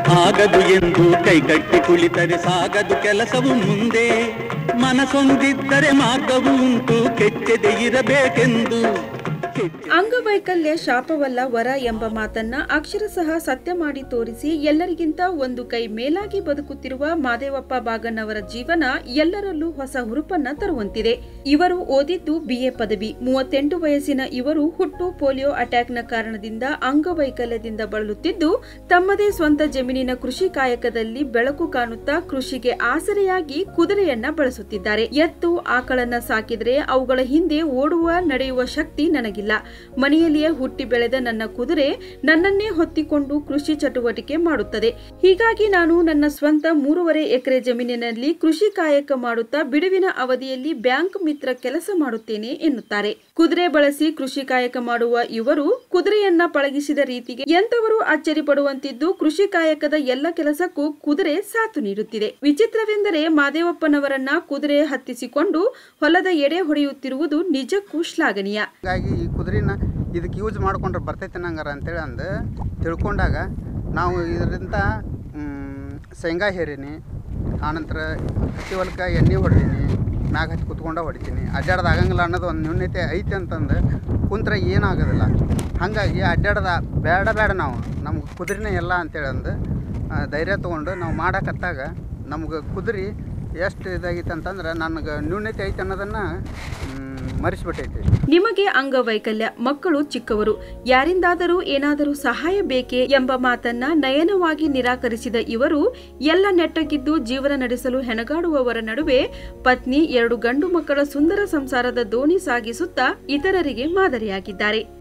ಆಗದು ಎಂದು ಕೈಕಟ್ಟಿ ಕುಳಿತರೆ ಸಾಗದು ಕೆಲಸವು ಮುಂದೆ ಮನಸೊಂದಿದ್ದರೆ ಮಾರ್ಗವು ಉಂಟು ಕೆಚ್ಚದೆ ಇರಬೇಕೆಂದು ಅಂಗವೈಕಲ್ಯ ಶಾಪವಲ್ಲ ವರ ಎಂಬ ಮಾತನ್ನ ಅಕ್ಷರಶಃ ಸತ್ಯ ಮಾಡಿ ತೋರಿಸಿ ಎಲ್ಲರಿಗಿಂತ ಒಂದು ಕೈ ಮೇಲಾಗಿ ಬದುಕುತ್ತಿರುವ ಮಾದೇವಪ್ಪ ಬಾಗಣ್ಣವರ ಜೀವನ ಎಲ್ಲರಲ್ಲೂ ಹೊಸ ಹುರುಪನ್ನ ತರುವಂತಿದೆ ಇವರು ಓದಿದ್ದು ಬಿಎ ಪದವಿ ಮೂವತ್ತೆಂಟು ವಯಸ್ಸಿನ ಇವರು ಹುಟ್ಟು ಪೋಲಿಯೋ ಅಟ್ಯಾಕ್ನ ಕಾರಣದಿಂದ ಅಂಗವೈಕಲ್ಯದಿಂದ ಬಳಲುತ್ತಿದ್ದು ತಮ್ಮದೇ ಸ್ವಂತ ಜಮೀನಿನ ಕೃಷಿ ಕಾಯಕದಲ್ಲಿ ಬೆಳಕು ಕಾಣುತ್ತಾ ಕೃಷಿಗೆ ಆಸರೆಯಾಗಿ ಕುದುರೆಯನ್ನ ಬಳಸುತ್ತಿದ್ದಾರೆ ಎತ್ತು ಆಕಳನ್ನ ಸಾಕಿದ್ರೆ ಅವುಗಳ ಹಿಂದೆ ಓಡುವ ನಡೆಯುವ ಶಕ್ತಿ ನನಗಿಲ್ಲ ಮನೆಯಲ್ಲಿಯೇ ಹುಟ್ಟಿ ಬೆಳೆದ ನನ್ನ ಕುದುರೆ ನನ್ನನ್ನೇ ಹೊತ್ತಿಕೊಂಡು ಕೃಷಿ ಚಟುವಟಿಕೆ ಮಾಡುತ್ತದೆ ಹೀಗಾಗಿ ನಾನು ನನ್ನ ಸ್ವಂತ ಮೂರುವರೆ ಎಕರೆ ಜಮೀನಿನಲ್ಲಿ ಕೃಷಿ ಕಾಯಕ ಮಾಡುತ್ತಾ ಬಿಡುವಿನ ಅವಧಿಯಲ್ಲಿ ಬ್ಯಾಂಕ್ ಮಿತ್ರ ಕೆಲಸ ಮಾಡುತ್ತೇನೆ ಎನ್ನುತ್ತಾರೆ ಕುದುರೆ ಬಳಸಿ ಕೃಷಿ ಕಾಯಕ ಮಾಡುವ ಇವರು ಕುದುರೆಯನ್ನ ಪಳಗಿಸಿದ ರೀತಿಗೆ ಎಂತವರು ಅಚ್ಚರಿ ಪಡುವಂತಿದ್ದು ಕೃಷಿ ಕಾಯಕದ ಎಲ್ಲ ಕೆಲಸಕ್ಕೂ ಕುದುರೆ ಸಾಥು ನೀಡುತ್ತಿದೆ ವಿಚಿತ್ರವೆಂದರೆ ಮಾದೇವಪ್ಪನವರನ್ನ ಕುದುರೆ ಹತ್ತಿಸಿಕೊಂಡು ಹೊಲದ ಎಡೆ ಹೊಡೆಯುತ್ತಿರುವುದು ನಿಜಕ್ಕೂ ಶ್ಲಾಘನೀಯ ಹಾಗಾಗಿ ಈ ಕುದುರೆನ ಇದಕ್ಕೆ ಯೂಸ್ ಮಾಡ್ಕೊಂಡ್ರೆ ಬರ್ತೈತೆ ನಂಗಾರ ಅಂತೇಳಿ ಅಂದು ತಿಳ್ಕೊಂಡಾಗ ನಾವು ಇದರಿಂದ ಮ್, ಶೇಂಗಾ ಹೇರೀನಿ ಆನಂತರ ಹತ್ತಿ ಹೊಲಕ್ಕೆ ಎಣ್ಣೆ ಹೊಡ್ದೀನಿ ಮ್ಯಾಗ ಹಚ್ಚಿ ಕುತ್ಕೊಂಡ ಹೊಡಿತೀನಿ ಅಡ್ಡಾಡ್ದು ಆಗಂಗಿಲ್ಲ ಅನ್ನೋದು ಒಂದು ನ್ಯೂನ್ಯತೆ ಐತೆ ಅಂತಂದು ಕುಂತ್ರೆ ಏನಾಗೋದಿಲ್ಲ ಹಾಗಾಗಿ ಅಡ್ಡಾಡ್ದ ಬೇಡ ಬೇಡ ನಾವು ನಮ್ಗೆ ಕುದುರೆನೇ ಎಲ್ಲ ಅಂತೇಳಿ ಅಂದು ಆ, ಧೈರ್ಯ ತೊಗೊಂಡು ನಾವು ಮಾಡಕತ್ತಾಗ ನಮ್ಗೆ ಕುದುರೆ ಎಷ್ಟು ಇದಾಗೈತೆ ಅಂತಂದ್ರೆ ನನಗೆ ನ್ಯೂನ್ಯತೆ ಐತೆ ಅನ್ನೋದನ್ನು ಮರೆಸಿಬಿಟ್ಟೈತಿ ನಿಮಗೆ ಅಂಗವೈಕಲ್ಯ ಮಕ್ಕಳು ಚಿಕ್ಕವರು ಯಾರಿಂದಾದರೂ ಏನಾದರೂ ಸಹಾಯ ಬೇಕೇ ಎಂಬ ಮಾತನ್ನ ನಯನವಾಗಿ ನಿರಾಕರಿಸಿದ ಇವರು ಎಲ್ಲ ನೆಟ್ಟಗಿದ್ದು ಜೀವನ ನಡೆಸಲು ಹೆಣಗಾಡುವವರ ನಡುವೆ ಪತ್ನಿ ಎರಡು ಗಂಡು ಮಕ್ಕಳ ಸುಂದರ ಸಂಸಾರದ ದೋಣಿ ಸಾಗಿಸುತ್ತಾ ಇತರರಿಗೆ ಮಾದರಿಯಾಗಿದ್ದಾರೆ